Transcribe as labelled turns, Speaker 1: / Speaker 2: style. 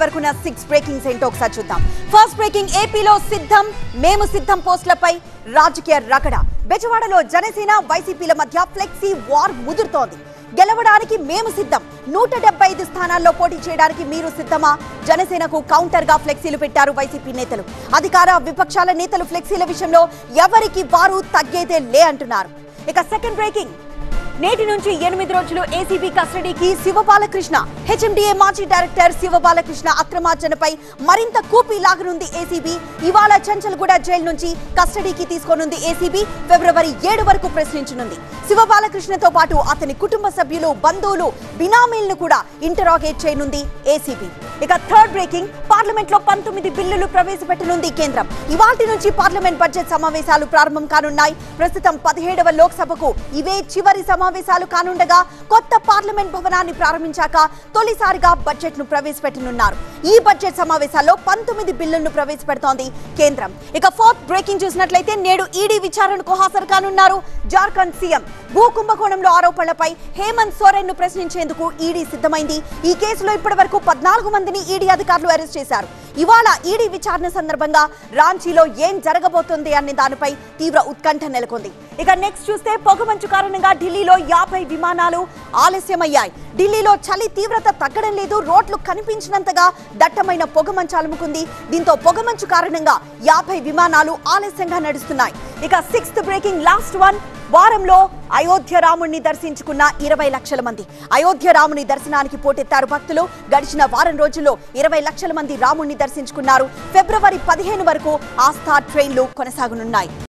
Speaker 1: వరకు ఉన్న six breakings ఏంటో ఒకసారి చూద్దాం ఫస్ట్ బ్రేకింగ్ ఏపీలో సిద్ధం మేము సిద్ధం పోస్టులపై రాజకీయ రగడ బెజవాడలో జనసేన వైసీపీల మధ్య ఫ్లెక్సీ వార్ ముదురుతోంది గెలవడానికి మేము సిద్ధం నూట డెబ్బై ఐదు స్థానాల్లో పోటీ చేయడానికి మీరు సిద్ధమా జనసేనకు కౌంటర్ గా ఫ్లెక్సీలు పెట్టారు వైసీపీ నేతలు అధికార విపక్షాల నేతలు ఫ్లెక్సీల విషయంలో ఎవరికి వారు తగ్గేదే లే అంటున్నారు ఇక సెకండ్ బ్రేకింగ్ నేటి నుంచి ఎనిమిది రోజులు ఏసీబీ కస్టడీకి శివబాలకృష్ణ హెచ్ఎండిఏ మాజీ డైరెక్టర్ శివబాలకృష్ణ అక్రమార్జనపై మరింత కూపి లాగనుంది ఏసీబీ ఇవాళ చంచల్గూడ జైలు నుంచి కస్టడీకి తీసుకోనుంది ఏసీబీ ఫిబ్రవరి ఏడు వరకు ప్రశ్నించనుంది శివబాలకృష్ణతో పాటు అతని కుటుంబ సభ్యులు బంధువులు బినామీలను కూడా ఇంటరాగేట్ చేయనుంది ఏసీబీ ఇక థర్డ్ బ్రేకింగ్ పార్లమెంట్ లో పంతొమ్మిది బిల్లులు ప్రవేశపెట్టనుంది కేంద్రం ఇవాటి నుంచి పార్లమెంట్ బడ్జెట్ సమావేశాలు ప్రారంభం కానున్నాయి ప్రస్తుతం పదిహేడవ లోక్సభకు ఇవే చివరి సమావేశాలు కానుండగా కొత్త పార్లమెంట్ భవనాన్ని ప్రారంభించాక తొలిసారిగా బడ్జెట్ ను ప్రవేశపెట్టనున్నారు ఈ బడ్జెట్ సమావేశాల్లో పంతొమ్మిది బిల్లులను ప్రవేశపెడుతోంది కేంద్రం ఇక ఫోర్త్ బ్రేకింగ్ చూసినట్లయితే నేడు ఈడీ విచారణకు హాజరు కానున్నారు జార్ఖండ్ సీఎం భూ కుంభకోణంలో ఆరోపణలపై హేమంత్ సోరెన్ ను ప్రశ్నించేందుకు ఈడీ సిద్ధమైంది ఈ కేసులో ఇప్పటివరకు పద్నాలుగు మందిని ఈడీ అధికారులు అరెస్ట్ చేశారు ఇవాళ ఈడీ విచారణ సందర్భంగా రాంచీలో ఏం జరగబోతుంది అనే దానిపై తీవ్ర ఉత్కంఠ నెలకొంది ఇక నెక్స్ట్ చూస్తే పొగమంచు కారణంగా ఢిల్లీలో యాభై విమానాలు ఆలస్యమయ్యాయి ఢిల్లీలో చలి తీవ్రత తగ్గడం లేదు రోడ్లు కనిపించినంతగా దట్టమైన పొగమంచు అలుముకుంది దీంతో పొగమంచు కారణంగా యాభై విమానాలు ఆలస్యంగా నడుస్తున్నాయి ఇక సిక్స్త్ బ్రేకింగ్ లాస్ట్ వన్ వారంలో అయోధ్య రాముణ్ణి దర్శించుకున్న ఇరవై లక్షల మంది అయోధ్య రాముని దర్శనానికి పోటెత్తారు భక్తులు గడిచిన వారం రోజుల్లో ఇరవై లక్షల మంది రాముణ్ణి దర్శించుకున్నారు ఫిబ్రవరి పదిహేను వరకు ఆస్థా ట్రైన్లు కొనసాగనున్నాయి